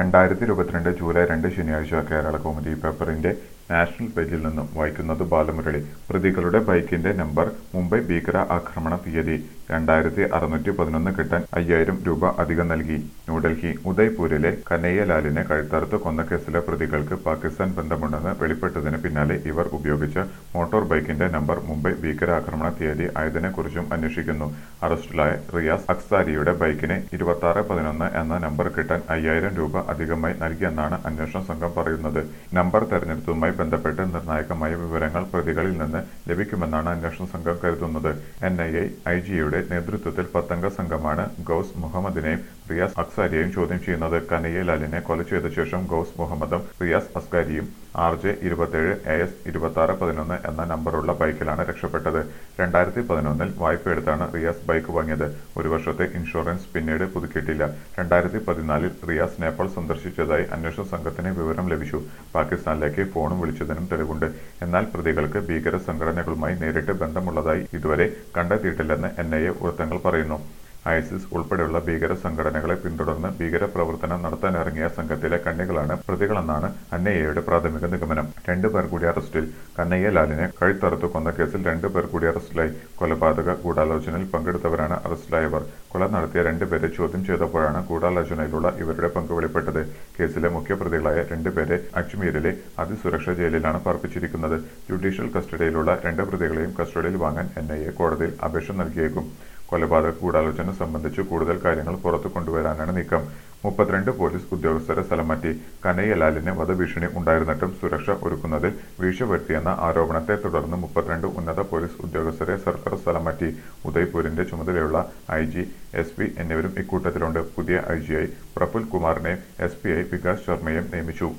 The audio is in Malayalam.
രണ്ടായിരത്തി ഇരുപത്തിരണ്ട് ജൂലൈ രണ്ട് ശനിയാഴ്ച കേരള കൗമുദി പേപ്പറിന്റെ നാഷണൽ പേജിൽ നിന്നും വായിക്കുന്നത് ബാലമുരളി പ്രതികളുടെ ബൈക്കിന്റെ നമ്പർ മുംബൈ ഭീകര ആക്രമണ തീയതി രണ്ടായിരത്തി അറുന്നൂറ്റി പതിനൊന്ന് കിട്ടാൻ അയ്യായിരം രൂപ അധികം നൽകി ന്യൂഡൽഹി ഉദയ്പൂരിലെ കനയ്യലാലിനെ കഴുത്തറുത്ത് കൊന്ന കേസിലെ പ്രതികൾക്ക് പാകിസ്ഥാൻ ബന്ധമുണ്ടെന്ന് വെളിപ്പെട്ടതിന് പിന്നാലെ ഇവർ ഉപയോഗിച്ച മോട്ടോർ ബൈക്കിന്റെ നമ്പർ മുംബൈ ഭീകരാക്രമണ തീയതി ആയതിനെക്കുറിച്ചും അന്വേഷിക്കുന്നു അറസ്റ്റിലായ റിയാസ് അക്സാരിയുടെ ബൈക്കിന് ഇരുപത്തി ആറ് പതിനൊന്ന് എന്ന നമ്പർ കിട്ടാൻ അയ്യായിരം രൂപ അധികമായി നൽകിയെന്നാണ് അന്വേഷണ സംഘം പറയുന്നത് നമ്പർ തെരഞ്ഞെടുത്തതുമായി ബന്ധപ്പെട്ട് നിർണായകമായ വിവരങ്ങൾ പ്രതികളിൽ നിന്ന് ലഭിക്കുമെന്നാണ് അന്വേഷണ സംഘം കരുതുന്നത് എൻ ഐ എ ഐ ജിയുടെ നേതൃത്വത്തിൽ പത്തംഗ സംഘമാണ് ഗൌസ് മുഹമ്മദിനെയും റിയാസ് അക്സാരിയെയും ചോദ്യം ചെയ്യുന്നത് കനയ്യലാലിനെ കൊല ചെയ്ത ശേഷം ഗൌസ് മുഹമ്മദും റിയാസ് അസ്കാരിയും ആർ ജെ ഇരുപത്തിയേഴ് എ എസ് ഇരുപത്തി ആറ് പതിനൊന്ന് എന്ന നമ്പറുള്ള ബൈക്കിലാണ് രക്ഷപ്പെട്ടത് രണ്ടായിരത്തി പതിനൊന്നിൽ വായ്പയെടുത്താണ് റിയാസ് ബൈക്ക് വാങ്ങിയത് ഒരു വർഷത്തെ ഇൻഷുറൻസ് പിന്നീട് പുതുക്കിയിട്ടില്ല രണ്ടായിരത്തി പതിനാലിൽ റിയാസ് നേപ്പാൾ സന്ദർശിച്ചതായി അന്വേഷണ സംഘത്തിന് വിവരം ലഭിച്ചു പാകിസ്ഥാനിലേക്ക് ഫോണും വിളിച്ചതിനും തെളിവുണ്ട് എന്നാൽ പ്രതികൾക്ക് ഭീകര സംഘടനകളുമായി നേരിട്ട് ബന്ധമുള്ളതായി ഇതുവരെ കണ്ടെത്തിയിട്ടില്ലെന്ന് എൻ ഐ എ വൃത്തങ്ങൾ പറയുന്നു ഐസിസ് ഉൾപ്പെടെയുള്ള ഭീകര സംഘടനകളെ പിന്തുടർന്ന് ഭീകര പ്രവർത്തനം നടത്താനിറങ്ങിയ സംഘത്തിലെ കണ്ണികളാണ് പ്രതികളെന്നാണ് അന്നയ്യയുടെ പ്രാഥമിക നിഗമനം രണ്ടു പേർ കൂടി അറസ്റ്റിൽ കന്നയ്യ ലാലിനെ കഴുത്തറുത്തു കൊന്ന കേസിൽ രണ്ടു പേർ കൂടി അറസ്റ്റിലായി കൊലപാതക ഗൂഢാലോചനയിൽ പങ്കെടുത്തവരാണ് അറസ്റ്റിലായവർ കൊല നടത്തിയ രണ്ടുപേരെ ചോദ്യം ചെയ്തപ്പോഴാണ് ഗൂഢാലോചനയിലുള്ള ഇവരുടെ പങ്ക് വെളിപ്പെട്ടത് കേസിലെ മുഖ്യപ്രതികളായ രണ്ടുപേരെ അജ്മീരിലെ അതിസുരക്ഷാ ജയിലിലാണ് പാർപ്പിച്ചിരിക്കുന്നത് ജുഡീഷ്യൽ കസ്റ്റഡിയിലുള്ള രണ്ട് പ്രതികളെയും കസ്റ്റഡിയിൽ വാങ്ങാൻ എൻ ഐ എ കോടതിയിൽ അപേക്ഷ നൽകിയേക്കും കൊലപാതക ഗൂഢാലോചന സംബന്ധിച്ച് കൂടുതൽ കാര്യങ്ങൾ പുറത്തു കൊണ്ടുവരാനാണ് നീക്കം മുപ്പത്തിരണ്ട് പോലീസ് ഉദ്യോഗസ്ഥരെ സ്ഥലം മാറ്റി കനയ്യലാലിന് വധഭീഷണി ഉണ്ടായിരുന്നിട്ടും സുരക്ഷ ഒരുക്കുന്നതിൽ വീഴ്ച വരുത്തിയെന്ന ആരോപണത്തെ തുടർന്ന് മുപ്പത്തിരണ്ട് ഉന്നത പോലീസ് ഉദ്യോഗസ്ഥരെ സർക്കാർ സ്ഥലം മാറ്റി ഉദയ്പൂരിന്റെ ചുമതലയുള്ള ഐ ജി എസ് പി എന്നിവരും ഇക്കൂട്ടത്തിലുണ്ട് പുതിയ ഐ ജിയായി പ്രഫുൽ കുമാറിനെയും എസ് പിയായി വികാസ് ശർമ്മയും നിയമിച്ചു